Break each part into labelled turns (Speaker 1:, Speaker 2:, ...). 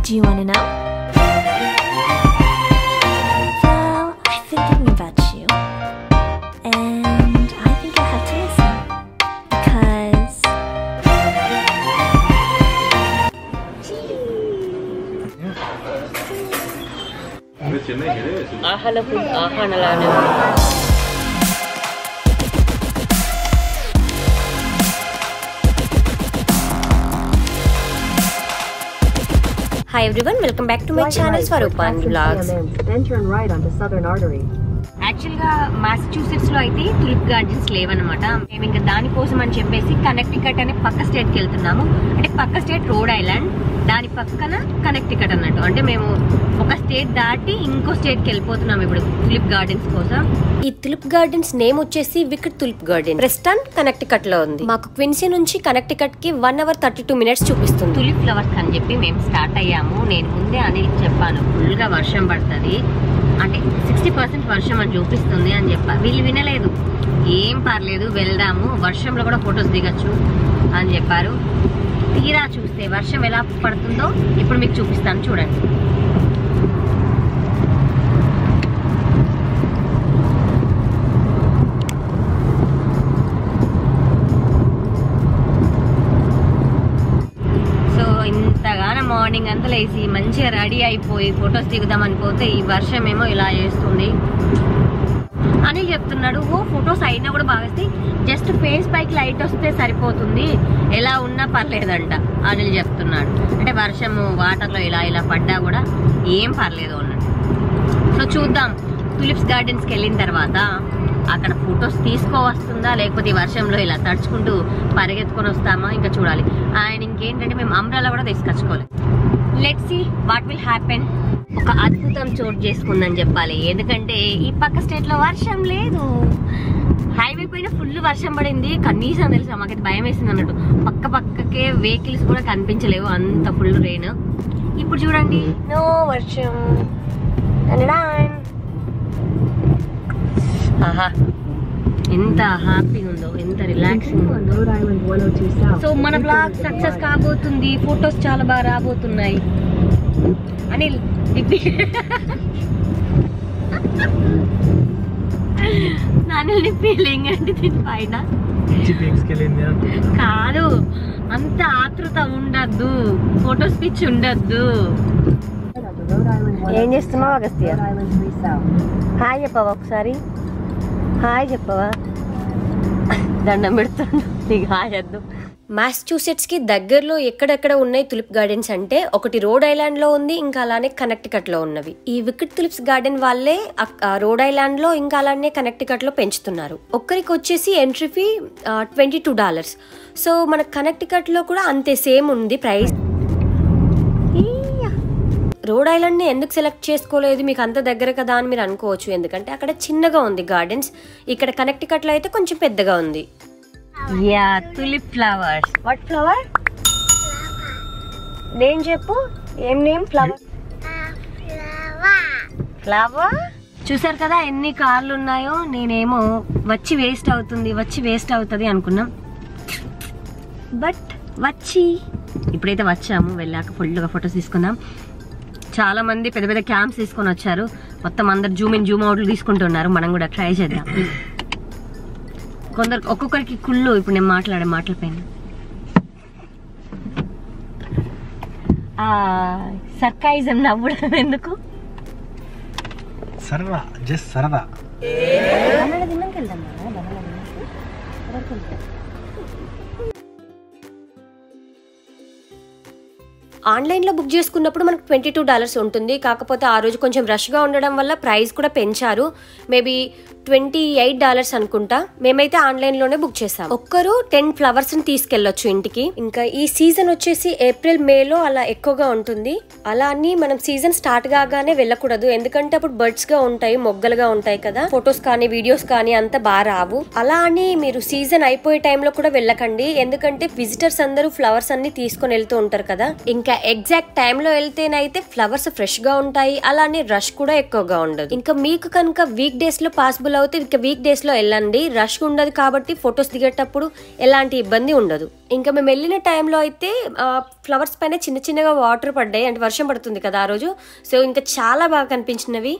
Speaker 1: Do you want to know? Well, I've been thinking about you. And I think you'll have to listen. Because.
Speaker 2: 근데 Chennai గిరే
Speaker 3: ఆహాల food ఆహానలానే hi everyone welcome back to my channel Swaroopan vlogs
Speaker 4: Then turn right onto Southern Artery.
Speaker 3: Actual గా Massachusetts లో అయితే tulip gardens లేవన్నమాట మేము ఇంకా దానికోసం అని చెప్పేసి కనెక్టికట్ అనే పక్క స్టేట్ కి వెళ్తున్నాము అంటే పక్క స్టేట్ రోడ్ ఐలాండ్ దాని పక్కన కనెక్టికట్ అన్నట్టు అంటే మేము ఒక స్టేట్ దాటి ఇంకో స్టేట్ కి వెళ్ళిపోతున్నాం ఇప్పుడు తులిప్ గార్డెన్స్ కోసం ఈ తులిప్ గార్డెన్స్ నేమ్ వచ్చేసి wicked tulip garden Preston Connecticut లో ఉంది మాకు క్విన్సీ నుంచి కనెక్టికట్ కి one hour thirty two minutes చూపిస్తుంది తులిప్ ఫ్లవర్స్ అని చెప్పి మేము స్టార్ట్ అయ్యాము నేను ముందే అని చెప్పాను ఫుల్ గా వర్షం పడుతుంది అంటే సిక్స్టీ పర్సెంట్ వర్షం అని చూపిస్తుంది అని చెప్పా వీళ్ళు వినలేదు ఏం పర్లేదు వెళ్దాము వర్షంలో కూడా ఫొటోస్ దిగచ్చు అని చెప్పారు తీరా చూస్తే వర్షం ఎలా పడుతుందో ఇప్పుడు మీకు చూపిస్తాను చూడండి సో ఇంతగానో మార్నింగ్ అంతా లేచి మంచిగా రెడీ అయిపోయి ఫొటోస్ దిగుదాం అనుకోతే ఈ వర్షం ఏమో ఇలా చేస్తుంది అని చెప్తున్నాడు ఓ ఫొటోస్ అయినా కూడా బాగేస్తే జస్ట్ ఫేస్ పైకి లైట్ వస్తే సరిపోతుంది ఎలా ఉన్నా పర్లేదంట అనిల్ చెప్తున్నాడు అంటే వర్షము వాటర్లో ఇలా ఇలా పడ్డా కూడా ఏం పర్లేదు అన్నాడు సో చూద్దాం తులిప్స్ గార్డెన్స్కి వెళ్ళిన తర్వాత అక్కడ ఫొటోస్ తీసుకోవస్తుందా లేకపోతే ఈ వర్షంలో ఇలా తడుచుకుంటూ పరిగెత్తుకొని వస్తామా ఇంకా చూడాలి ఆయన ఇంకేంటంటే మేము అంబ్రాలా కూడా తీసుకొచ్చుకోవాలి let see what will happen ఒక అద్భుతం చోటు చేసుకుందని చెప్పాలి ఎందుకంటే ఈ పక్క స్టేట్ లో వర్షం లేదు హైవే పైన ఫుల్ వర్షం పడింది కనీసం తెలుసా మాకైతే భయం వేసింది అన్నట్టు పక్క పక్కకే వెహికల్స్ కూడా కనిపించలేవు అంత ఫుల్ రెయిన్ ఇప్పుడు చూడండి నో వర్షం టడడాన్. ఆహా ఎంత హ్యాపీగా ఉందో ఎంత relaxing
Speaker 4: Continue on Rhode Island 102 South.
Speaker 3: So మన బ్లాగ్ సక్సెస్ కాబోతుంది ఫొటోస్ చాలా బాగా రాబోతున్నాయి అనిల్ ఇప్పి నాన్నల్ని ఫీలింగ్ అంటే దీని పైన కాదు అంత ఆతృత ఉండద్దు ఫొటోస్ పిచ్చి ఉండద్దు
Speaker 4: Onto Rhode Island 102
Speaker 3: ఏం చేస్తున్నావు అగస్త్య
Speaker 4: Rhode Island 3 South.
Speaker 3: హాయ్ చెప్పవా ఒకసారి హాయ్ చెప్పవా దండం పెడుతుండు నీకు హాయ్ వద్దు మాస్చ్యూసెట్స్ కి దగ్గరలో ఎక్కడెక్కడ ఉన్నాయి తులిప్ గార్డెన్స్ అంటే ఒకటి రోడ్ ఐలాండ్ లో ఉంది ఇంకా అలానే కనెక్టికట్ లో ఉన్నవి ఈ వికెట్ తులిప్స్ గార్డెన్ వాళ్ళే అక్- ఆ రోడ్ ఐలాండ్ లో ఇంకా అలానే కనెక్టికట్ లో పెంచుతున్నారు ఒక్కరికి వచ్చేసి entry fee twenty two dollars so మన కనెక్టికట్ లో కూడా అంతే సేమ్ ఉంది ప్రైస్ రోడ్ ఐలాండ్ ని ఎందుకు సెలెక్ట్ చేసుకోలేదు మీకు అంత దగ్గర కదా అని మీరు అనుకోవచ్చు ఎందుకంటే అక్కడ చిన్నగా ఉంది గార్డెన్స్ ఇక్కడ కనెక్టికట్ లో అయితే కొంచెం పెద్దగా ఉంది yeah tulip flowers what flower name చెప్పు ఏం నేమ్ ఫ్లవర్ ఫ్లవర్ చూసారు కదా ఎన్ని కార్లు ఉన్నాయో నేనేమో వచ్చి వేస్ట్ అవుతుంది వచ్చి వేస్ట్ అవుతుంది అనుకున్నాం బట్ వచ్చి ఇప్పుడైతే వచ్చాము వెళ్ళాక ఫుల్గా ఫొటోస్ తీసుకుందాం చాలా మంది పెద్ద పెద్ద క్యాంప్స్ తీసుకొని వచ్చారు మొత్తం అందరు జూమ్ ఇన్ జూమ్ అవుట్లు తీసుకుంటున్నారు మనం కూడా ట్రై చేద్దాం కొందరు ఒక్కొక్కరికి కుళ్ళు ఇప్పుడు నేను మాట్లాడే మాటల పైన సర్కాయిజం నవ్వడం ఎందుకు
Speaker 5: సరదా జస్ట్ సరదా
Speaker 3: ఆన్లైన్లో బుక్ చేసుకున్నప్పుడు మనకు ట్వంటీ టూ డాలర్స్ ఉంటుంది కాకపోతే ఆ రోజు కొంచెం రష్గా ఉండడం వల్ల ప్రైస్ కూడా పెంచారు మేబీ ట్వంటీ ఎయిట్ డాలర్స్ అనుకుంటా మేమైతే ఆన్లైన్లోనే బుక్ చేసాం ఒక్కరు టెన్ ఫ్లవర్స్ ని తీసుకెళ్లొచ్చు ఇంటికి ఇంకా ఈ సీజన్ వచ్చేసి ఏప్రిల్ మేలో అలా ఎక్కువగా ఉంటుంది అలా అని మనం సీజన్ స్టార్ట్ కాగానే వెళ్ళకూడదు ఎందుకంటే అప్పుడు బర్డ్స్ గా ఉంటాయి మొగ్గలుగా ఉంటాయి కదా ఫొటోస్ కానీ వీడియోస్ కానీ అంత బాగా రావు అలా అని మీరు సీజన్ అయిపోయే టైంలో కూడా వెళ్ళకండి ఎందుకంటే విజిటర్స్ అందరూ ఫ్లవర్స్ అన్ని తీసుకొని వెళ్తూ ఉంటారు కదా ఇంకా ఎగ్జాక్ట్ టైంలో వెళ్తేనైతే ఫ్లవర్స్ ఫ్రెష్ గా ఉంటాయి అలానే రష్ కూడా ఎక్కువగా ఉండదు ఇంకా మీకు కనుక వీక్ డేస్ లో పాసిబుల్ వాళ్ళు అయితే ఇక వీక్ డేస్లో వెళ్ళండి రష్ ఉండదు కాబట్టి ఫొటోస్ దిగేటప్పుడు ఎలాంటి ఇబ్బంది ఉండదు ఇంకా మేము వెళ్ళిన టైంలో అయితే ఫ్లవర్స్ పైన చిన్న చిన్నగా వాటర్ పడ్డాయి అంటే వర్షం పడుతుంది కదా ఆ రోజు సో ఇంకా చాలా బాగా కనిపించినవి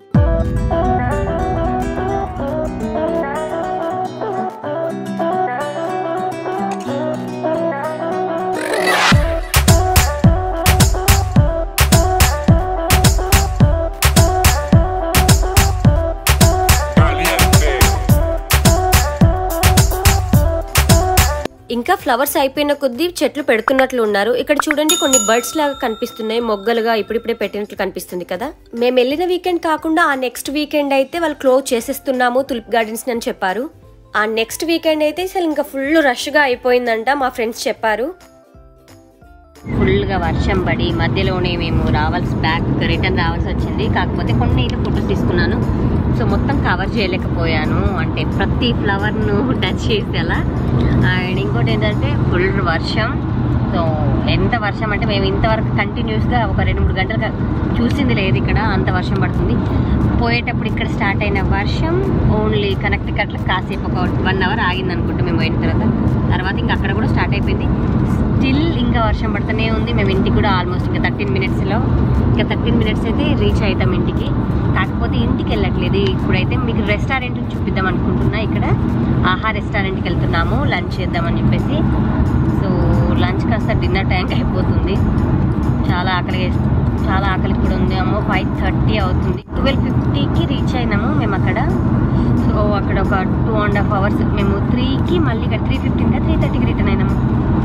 Speaker 3: ఇంకా ఫ్లవర్స్ అయిపోయిన కొద్దీ చెట్లు పెడుతున్నట్లు ఉన్నారు ఇక్కడ చూడండి కొన్ని బర్డ్స్ లాగా కనిపిస్తున్నాయి మొగ్గలుగా ఇప్పుడిప్పుడే పెట్టినట్లు కనిపిస్తుంది కదా మేము వెళ్ళిన వీకెండ్ కాకుండా ఆ నెక్స్ట్ వీకెండ్ అయితే వాళ్ళు క్లోజ్ చేసేస్తున్నాము తులిప్ గార్డెన్స్ అని చెప్పారు ఆ నెక్స్ట్ వీకెండ్ అయితే అసలు ఇంకా ఫుల్ రష్గా అయిపోయిందంట మా ఫ్రెండ్స్ చెప్పారు ఫుల్గా వర్షం పడి మధ్యలోనే మేము రావాల్సి బ్యాక్ రిటర్న్ రావాల్సి వచ్చింది కాకపోతే కొన్ని అయితే ఫొటోస్ తీసుకున్నాను సో మొత్తం కవర్ చేయలేకపోయాను అంటే ప్రతి ఫ్లవర్ను టచ్ చేసి అలా అండ్ ఇంకోటి ఏంటంటే ఫుల్ వర్షం సో ఎంత వర్షం అంటే మేము ఇంతవరకు కంటిన్యూస్గా ఒక రెండు మూడు గంటలు క- చూసింది లేదు ఇక్కడ అంత వర్షం పడుతుంది పోయేటప్పుడు ఇక్కడ స్టార్ట్ అయిన వర్షం ఓన్లీ కనెక్ట్ కట్ల కాసేపు ఒక వన్ అవర్ ఆగింది అనుకుంటా మేము పోయిన తర్వాత తర్వాత ఇంకా అక్కడ కూడా స్టార్ట్ అయిపోయింది స్టిల్ ఇంకా వర్షం పడుతూనే ఉంది మేము ఇంటికి కూడా ఆల్మోస్ట్ ఇంకా థర్టీన్ మినిట్స్లో ఇంకా థర్టీన్ మినిట్స్ అయితే రీచ్ అవుతాం ఇంటికి కాకపోతే ఇంటికి వెళ్ళట్లేదు ఇప్పుడైతే మీకు రెస్టారెంట్ చూపిద్దాం అనుకుంటున్నా ఇక్కడ ఆహా రెస్టారెంట్కి వెళ్తున్నాము లంచ్ చేద్దామని చెప్పేసి సో లంచ్ కాస్త డిన్నర్ టైంకి అయిపోతుంది చాలా ఆకలి వేస్తుంది చాలా ఆకలి కూడా ఉంది అమ్మో ఫైవ్ థర్టీ అవుతుంది ట్వెల్వ్ ఫిఫ్టీకి రీచ్ అయినాము మేము అక్కడ సో అక్కడ ఒక టూ అండ్ హాఫ్ అవర్స్ మేము త్రీకి మళ్ళీ ఇక్కడ త్రీ ఫిఫ్టీన్గా త్రీ థర్టీకి రిటర్న్ అయినాము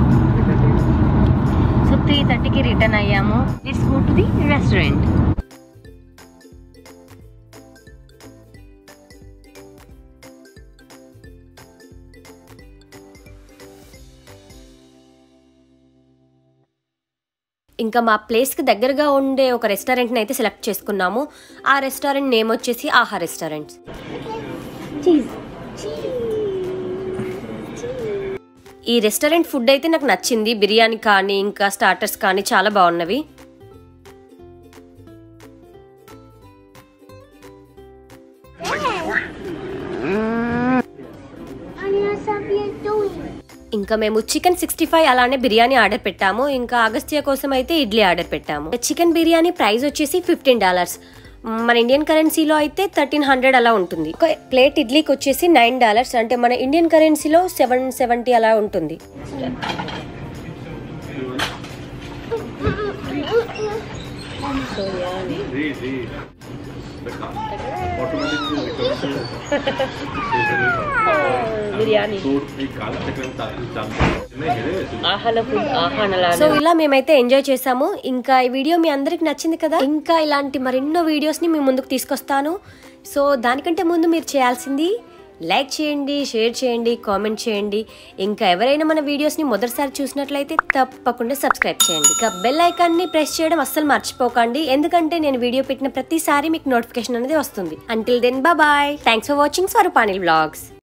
Speaker 3: సో త్రీ థర్టీకి రిటర్న్ అయ్యాము let's go to the restaurant ఇంకా మా ప్లేస్కి దగ్గరగా ఉండే ఒక రెస్టారెంట్ని అయితే సెలెక్ట్ చేసుకున్నాము ఆ రెస్టారెంట్ నేమ్ వచ్చేసి ఆహా రెస్టారెంట్స్ ఈ రెస్టారెంట్ ఫుడ్ అయితే నాకు నచ్చింది బిర్యానీ కానీ ఇంకా స్టార్టర్స్ కానీ చాలా బాగున్నవి ఇంకా మేము చికెన్ సిక్స్టీ ఫైవ్ అలానే బిర్యానీ ఆర్డర్ పెట్టాము ఇంకా అగస్త్య కోసం అయితే ఇడ్లీ ఆర్డర్ పెట్టాము చికెన్ బిర్యానీ ప్రైస్ వచ్చేసి ఫిఫ్టీన్ డాలర్స్ మన ఇండియన్ కరెన్సీలో అయితే థర్టీన్ హండ్రెడ్ అలా ఉంటుంది ఒక ప్లేట్ ఇడ్లీకి వచ్చేసి నైన్ డాలర్స్ అంటే మన ఇండియన్ కరెన్సీలో సెవెన్ సెవెంటీ అలా ఉంటుంది
Speaker 2: जी जी ऑटोमेटिक
Speaker 3: బిర్యానీ
Speaker 2: सूट भी काला चक्र चालू नहीं हेरे
Speaker 3: సో ఇలా మేమైతే ఎంజాయ్ చేసాము ఇంకా ఈ వీడియో మీ అందరికి నచ్చింది కదా ఇంకా ఇలాంటి మరెన్నో వీడియోస్ ని మీ ముందుకు తీసుకొస్తాను సో దానికంటే ముందు మీరు చేయాల్సింది లైక్ చేయండి షేర్ చేయండి కామెంట్ చేయండి ఇంకా ఎవరైనా మన వీడియోస్ ని మొదటిసారి చూసినట్లయితే తప్పకుండా సబ్స్క్రైబ్ చేయండి ఇక బెల్ ఐకాన్ ని ప్రెస్ చేయడం అస్సలు మర్చిపోకండి ఎందుకంటే నేను వీడియో పెట్టిన ప్రతిసారి మీకు నోటిఫికేషన్ అనేది వస్తుంది until then bye thanks for watching స్వరూపానిల్ బ్లాగ్స్